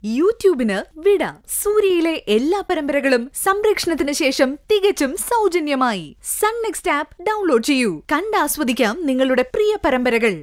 യൂട്യൂബിന് വിട സൂര്യയിലെ എല്ലാ പരമ്പരകളും സംരക്ഷണത്തിന് ശേഷം തികച്ചും സൗജന്യമായി സൺ നെക്സ്റ്റ് ആപ്പ് ഡൗൺലോഡ് ചെയ്യൂ കണ്ടാസ്വദിക്കാം നിങ്ങളുടെ പ്രിയ പരമ്പരകൾ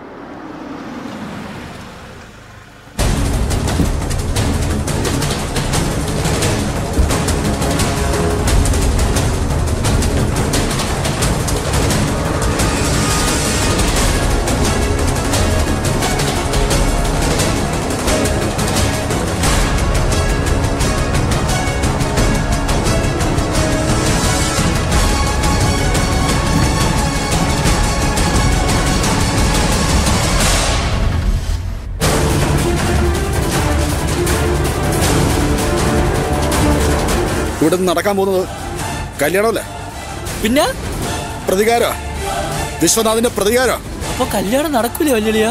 ഇവിടെ നിന്ന് നടക്കാൻ പോകുന്നത് കല്യാണമല്ലേ പിന്നെ പ്രതികാര വിശ്വനാഥിന്റെ പ്രതികാര അപ്പൊ കല്യാണം നടക്കൂലേ വല്യളിയ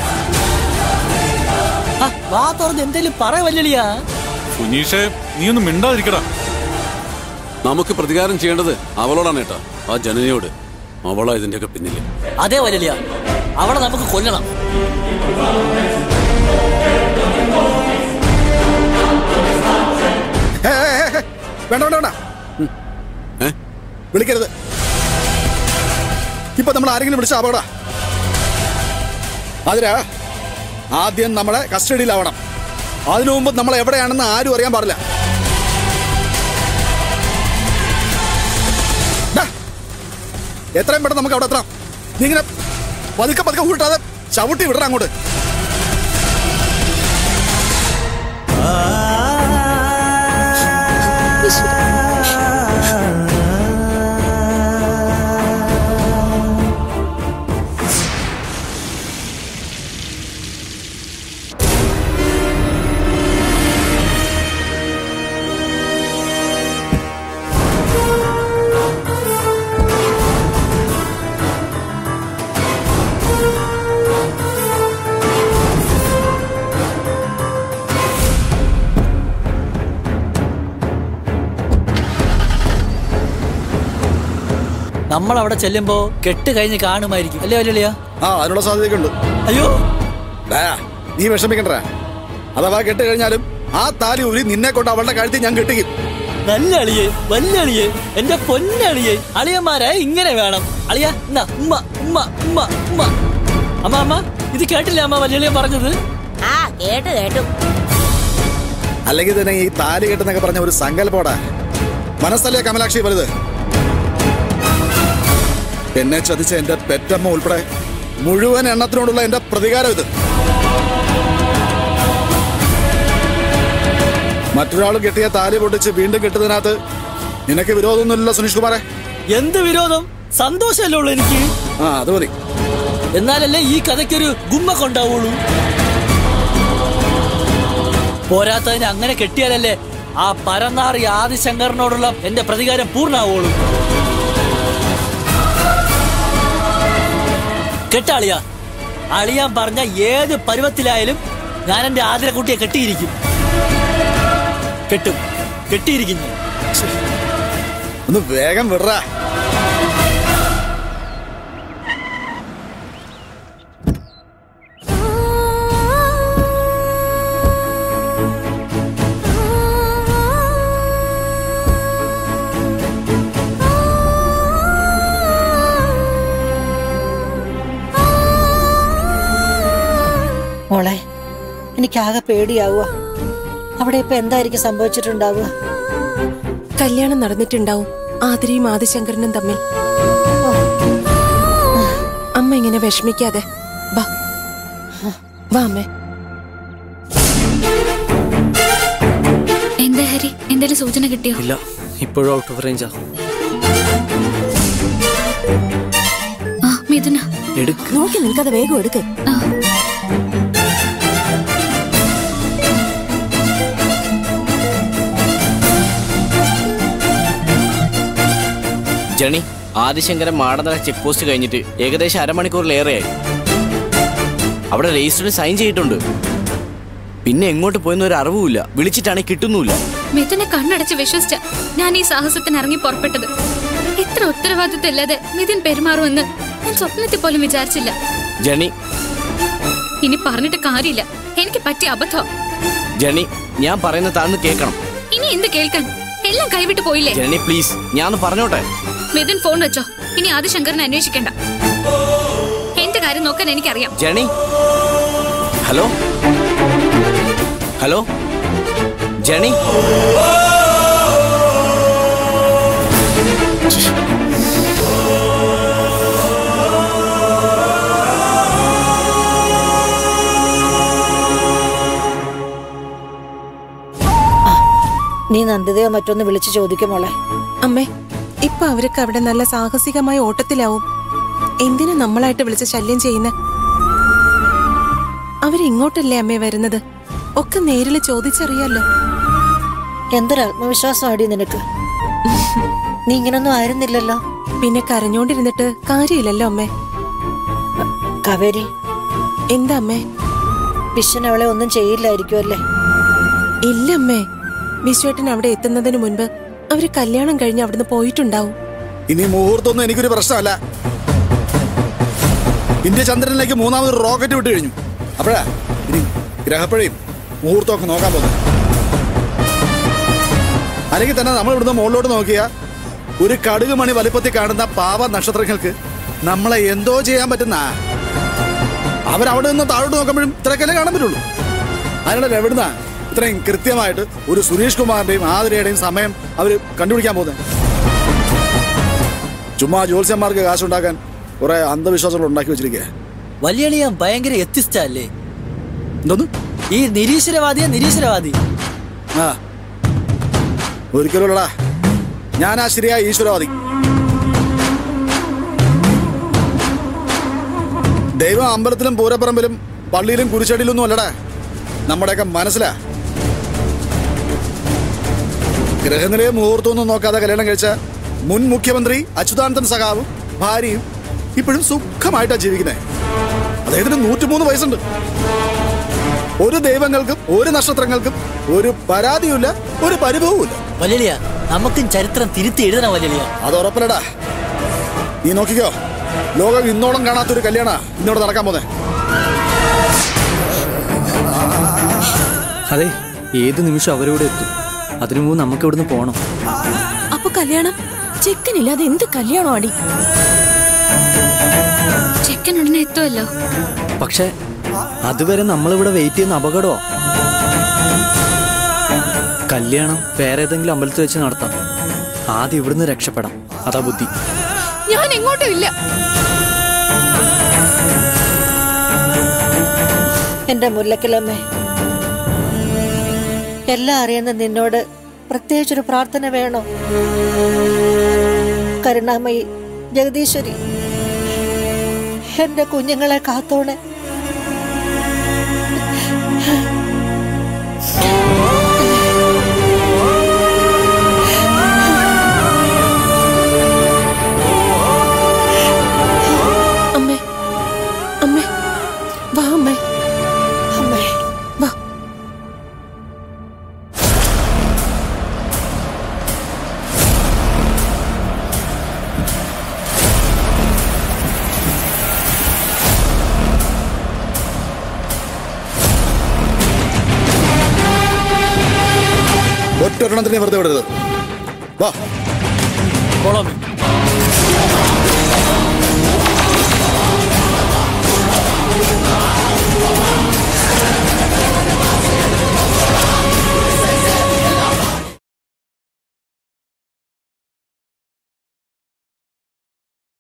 വാ തുറന്ന് എന്തേലും പറ വല്യളിയ സുനീഷെ നീ ഒന്നും മിണ്ടാതിരിക്കടാ നമുക്ക് പ്രതികാരം ചെയ്യേണ്ടത് അവളോടാണ് കേട്ടോ ആ ജനനയോട് അവളാ ഇതിന്റെയൊക്കെ പിന്നില് അതെ വല്യളിയ അവളെ നമുക്ക് കൊല്ലണം ഏ, ഏ, ഏ, ഏ, വേണ്ട വേണ്ട വേണ്ട ഏ? വിളിക്കരുത് ഇപ്പൊ നമ്മൾ ആരെങ്കിലും വിളിച്ച അപകട അതിനാ ആദ്യം നമ്മളെ കസ്റ്റഡിയിലാവണം അതിനു മുമ്പ് നമ്മൾ എവിടെയാണെന്ന് ആരും അറിയാൻ പാടില്ല ഡാ, എത്രയും പെട്ടെന്ന് നമുക്ക് അവിടെ എത്താം നീ ഇങ്ങനെ പതുക്കെ പതുക്കെ ഉരുട്ടാതെ ചവിട്ടി വിടണം അങ്ങോട്ട് നമ്മൾ അവിടെ ചെല്ലുമ്പോ കെട്ട് കഴിഞ്ഞ് കാണുമായിരിക്കും അല്ലേ വല്യളിയ ആ അതിനുള്ള സാധ്യതയൊക്കെ ഉണ്ട് അയ്യോ ഡാ, നീ വിഷമിക്കണ്ട അഥവാ കെട്ട് കഴിഞ്ഞാലും ആ താലി ഊരി നിന്നെ കൊണ്ട് അവളുടെ കഴുത്തി ഞാൻ കെട്ടിക്കും നല്ല അളിയെ വല്യ അളിയെ എന്റെ പൊന്നളിയെ അളിയന്മാരെ ഇങ്ങനെ വേണം അളിയ എന്നാ ഉമ്മ ഉമ്മ ഉമ്മ ഉമ്മ അമ്മ അമ്മ ഇത് കേട്ടില്ല അമ്മ വല്യളിയ പറഞ്ഞത് ആ കേട്ടു കേട്ടു അല്ലെങ്കിൽ തന്നെ ഈ താലി കെട്ടെന്നൊക്കെ പറഞ്ഞ ഒരു സങ്കല്പോടാ മനസ്സല്ലേ കമലാക്ഷി വലുത് എന്നെ ചതിച്ച എന്റെ പെറ്റമ്മ ഉൾപ്പെടെ മുഴുവൻ എണ്ണത്തിനോടുള്ള എന്റെ പ്രതികാരം ഇത് മറ്റൊരാൾ കെട്ടിയ താലി പൊട്ടിച്ച് വീണ്ടും കെട്ടുന്നതിനകത്ത് നിനക്ക് വിരോധമൊന്നുമില്ലല്ലോ സുനീഷ് കുമാറെ എന്ത് വിരോധം സന്തോഷമല്ലേ ഉള്ളൂ എനിക്ക് ആ അത് മതി എന്നാലല്ലേ ഈ കഥയ്ക്കൊരു ഗുമ്മ കൊണ്ടാവുള്ളൂ പോരാത്തതിന് അങ്ങനെ കെട്ടിയാലല്ലേ ആ പരന്നാറി ആദിശങ്കറിനോടുള്ള എന്റെ പ്രതികാരം പൂർണ്ണാവുള്ളൂ കെട്ടാളിയ അളിയാൻ പറഞ്ഞ ഏത് പരുവത്തിലായാലും ഞാൻ എന്റെ ആതിരക്കുട്ടിയെ കെട്ടിയിരിക്കും കെട്ടും കെട്ടിയിരിക്കും ഞാൻ. ഒന്ന് വേഗം വിടറാ മോളെ എനിക്കാകെ പേടിയാവുക അവിടെ ഇപ്പൊ എന്തായിരിക്കും സംഭവിച്ചിട്ടുണ്ടാവുക കല്യാണം നടന്നിട്ടുണ്ടാവും ആതിരയും ആദിശങ്കരനും തമ്മിൽ അമ്മ ഇങ്ങനെ വിഷമിക്കാതെ വാ വാ അമ്മേ എന്താ ഹരി എന്തെങ്കിലും സൂചന കിട്ടിയോ ഇല്ല ഇപ്പോഴും ഔട്ട് ഓഫ് റേഞ്ചാ ആ മിഥുന എടുക്ക നോക്കി നിൽക്കാതെ വേഗം എടുക്ക് ആ ജണി ആദിശങ്കരൻ മാടന്തറ ചെക്ക് പോസ്റ്റ് കഴിഞ്ഞിട്ട് ഏകദേശം അരമണിക്കൂറിലേറെയായി അവിടെ രജിസ്റ്ററിൽ സൈൻ ചെയ്തിട്ടുണ്ട് പിന്നെ എങ്ങോട്ട് പോയെന്ന് ഒരു അറിവുമില്ല വിളിച്ചിട്ടാണെങ്കിൽ കിട്ടുന്നുമില്ല മിഥുനെ കണ്ണടച്ച് വിശ്വസിച്ച ഞാൻ ഈ സാഹസത്തിന് ഇറങ്ങി പുറപ്പെട്ടത് ഇത്ര ഉത്തരവാദിത്വം ഇല്ലാതെ മിഥുൻ പെരുമാറുമെന്ന് ഞാൻ സ്വപ്നത്തിൽ പോലും വിചാരിച്ചില്ല ജണി ഇനി പറഞ്ഞിട്ട് കാര്യമില്ല എനിക്ക് പറ്റിയ അബദ്ധം ജനനി ഞാൻ പറയുന്ന താഴ്ന്ന് കേൾക്കണം ഇനി എന്ത് കേൾക്കാൻ എല്ലാം കൈവിട്ട് പോയില്ലേ ജനനി പ്ലീസ് ഞാൻ ഒന്ന് പറഞ്ഞോട്ടെ മിഥുൻ ഫോൺ വെച്ചോ ഇനി ആദിശങ്കറിനെ അന്വേഷിക്കണ്ട എന്റെ കാര്യം നോക്കാൻ എനിക്കറിയാം ജനനി ഹലോ ഹലോ ജനനി നീ നന്ദിതയോ മറ്റൊന്ന് വിളിച്ചു ചോദിക്കും മോളെ അമ്മേ ഇപ്പൊ അവരൊക്കെ അവിടെ നല്ല സാഹസികമായ ഓട്ടത്തിലാവും എന്തിനാ നമ്മളായിട്ട് വിളിച്ച് ശല്യം ചെയ്യുന്ന അവരിങ്ങോട്ടല്ലേ അമ്മേ വരുന്നത് ഒക്കെ നേരിൽ ചോദിച്ചറിയാലോ എന്തൊരു ആത്മവിശ്വാസമാടി നിനക്ക് നീ ഇങ്ങനൊന്നും ആയിരുന്നില്ലല്ലോ പിന്നെ കരഞ്ഞോണ്ടിരുന്നിട്ട് കാര്യമില്ലല്ലോ അമ്മേ കാവേരി എന്താ അമ്മേ വിശ്വൻ അവളെ ഒന്നും ചെയ്യില്ലായിരിക്കും അല്ലേ ഇല്ല അമ്മേ വിശ്വേട്ടൻ അവിടെ എത്തുന്നതിന് മുൻപ് അവര് കല്യാണം കഴിഞ്ഞ് അവിടുന്ന് പോയിട്ടുണ്ടാവും ഇനി മുഹൂർത്തമൊന്നും എനിക്കൊരു പ്രശ്നമല്ല ഇന്ത്യ ചന്ദ്രനിലേക്ക് മൂന്നാമത് റോക്കറ്റ് വിട്ട് കഴിഞ്ഞു അപ്പോഴാ ഇനി ഗ്രഹപ്പഴയും മുഹൂർത്തമൊക്കെ നോക്കാൻ പോകുന്നത് അല്ലെങ്കിൽ തന്നെ നമ്മൾ ഇവിടുന്ന് മുകളിലോട്ട് നോക്കിയ ഒരു കടുക് മണി വലിപ്പത്തിൽ കാണുന്ന പാവ നക്ഷത്രങ്ങൾക്ക് നമ്മളെ എന്തോ ചെയ്യാൻ പറ്റുന്ന അവരവിടെ നിന്ന് താഴോട്ട് നോക്കുമ്പോഴും ഇത്രയൊക്കെ കാണാൻ പറ്റുള്ളൂ അതിനിടെ എവിടുന്ന ഇത്രയും കൃത്യമായിട്ട് ഒരു സുരേഷ് കുമാറിന്റെയും ആതിരയുടെയും സമയം അവർ കണ്ടുപിടിക്കാൻ പോകുന്നത് ചുമ്മാ ജ്യോത്സ്യന്മാർക്ക് കാശുണ്ടാക്കാൻ കുറെ അന്ധവിശ്വാസങ്ങൾ ഉണ്ടാക്കി വെച്ചിരിക്കുക വലിയളിയ ഭയങ്കര എത്തിസ്റ്റ അല്ലേ എന്തോന്ന് ഈ നിരീശ്വരവാദിയാ നിരീശ്വരവാദി ആ ഒരിക്കലുള്ളടാ ഞാനാ ശരിയായ ഈശ്വരവാദി ദൈവം അമ്പലത്തിലും പൂരപ്പറമ്പിലും പള്ളിയിലും കുരിശടിയിലൊന്നും അല്ലടാ നമ്മുടെയൊക്കെ മനസ്സിലാ ഗ്രഹനിലയും മുഹൂർത്തമൊന്നും നോക്കാതെ കല്യാണം കഴിച്ച മുൻ മുഖ്യമന്ത്രി അച്യുതാനന്ദൻ സഖാവും ഭാര്യയും ഇപ്പോഴും സുഖമായിട്ടാ ജീവിക്കുന്നത് അദ്ദേഹത്തിന് നൂറ്റിമൂന്ന് വയസ്സുണ്ട് ഒരു ദൈവങ്ങൾക്കും ഒരു നക്ഷത്രങ്ങൾക്കും ഒരു പരാതിയുമില്ല ഒരു പരിഭവവുമില്ല വലിയളിയ നമുക്കും ചരിത്രം തിരുത്തി എഴുതണം വലിയളിയ അത് ഉറപ്പില്ലടാ നീ നോക്കിക്കോ ലോകം ഇന്നോളം കാണാത്തൊരു കല്യാണ ഇന്നോട് നടക്കാൻ പോന്നെ അതെ ഏത് നിമിഷം അവരോട് എത്തും അതിനു മുമ്പ് നമുക്ക് ഇവിടുന്ന് പോണം അപ്പൊ കല്യാണം ചെക്കനില്ലാതെ എന്ത് കല്യാണം അടി ചെക്കൻ ഉടനെ എത്തുമല്ലോ പക്ഷെ അതുവരെ നമ്മളിവിടെ വെയിറ്റ് ചെയ്യുന്ന അപകടമോ കല്യാണം വേറെ ഏതെങ്കിലും അമ്പലത്തിൽ വെച്ച് നടത്താം ആദ്യം ഇവിടുന്ന് രക്ഷപ്പെടാം അതാ ബുദ്ധി ഞാൻ എങ്ങോട്ടും ഇല്ല എന്റെ മുല്ലക്കലമ്മേ എല്ലാം അറിയുന്ന നിന്നോട് പ്രത്യേകിച്ചൊരു പ്രാർത്ഥന വേണോ കരുണാമയി ജഗദീശ്വരി എന്റെ കുഞ്ഞുങ്ങളെ കാത്തോണെ അമ്മേ അമ്മേ വാ അമ്മേ അമ്മേ വാ ഒറ്റൊരെണ്ണത്തിനെ വെറുതെ വിടരുത് വാ കൊള്ളാം ആ